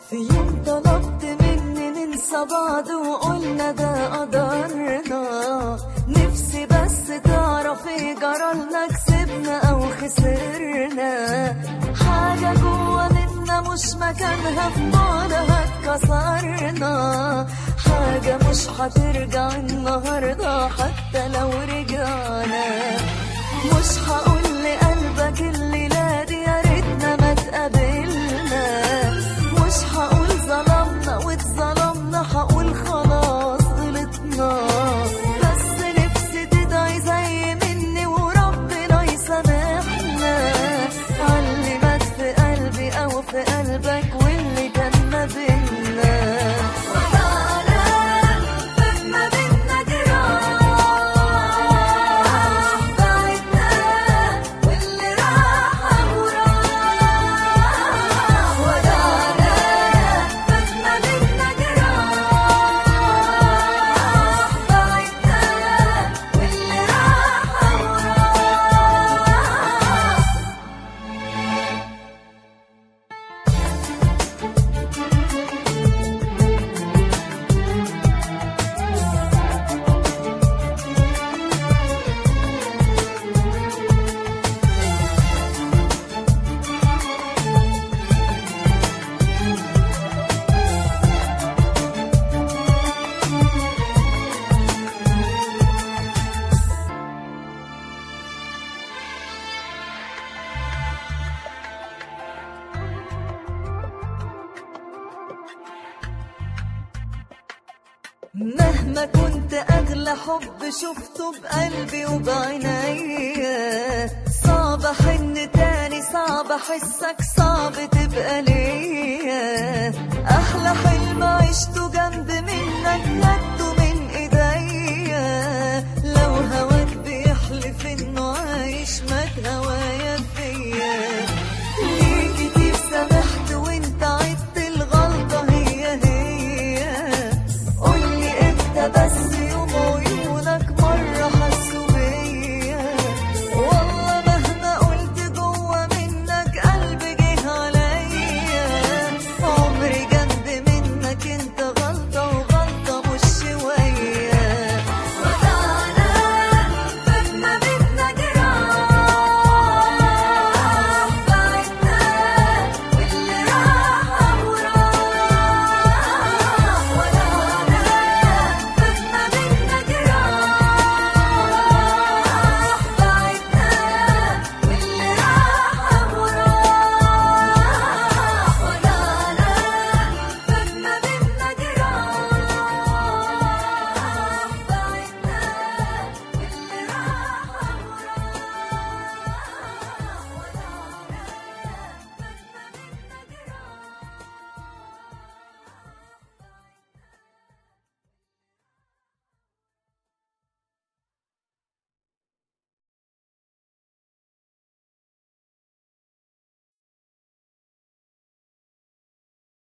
في يوم طلبت مني ننسى بعض وقلنا ده قدرنا نفسي بس تعرف ايه جرالنا كسبنا او خسرنا حاجة جوا منا مش مكانها في بعضها اتكسرنا حاجة مش هترجع النهاردة حتى لو رجعنا مش هقول لقلبك الليلة دي يا ريتنا ما تقابلنا مش هقول ظلمنا واتظلمنا هقول خلاص غلطنا بس نفسي تدعي زي مني وربنا يسامحنا علي مات في قلبي او في قلبك واللي كان ما بينا وضعنا فما بينا جراح بعدنا واللي راح وراح وضعنا فما بينا جراح بعدنا واللي راح وراح مهما كنت أغلى حب شفته بقلبي وبعينيا صعب أحن تاني صعب أحسك صعب تبقى ليا أحلى حلم عشته جنب منك خدته من إيديا لو هواك بيحلف إنه عايش ما تهواش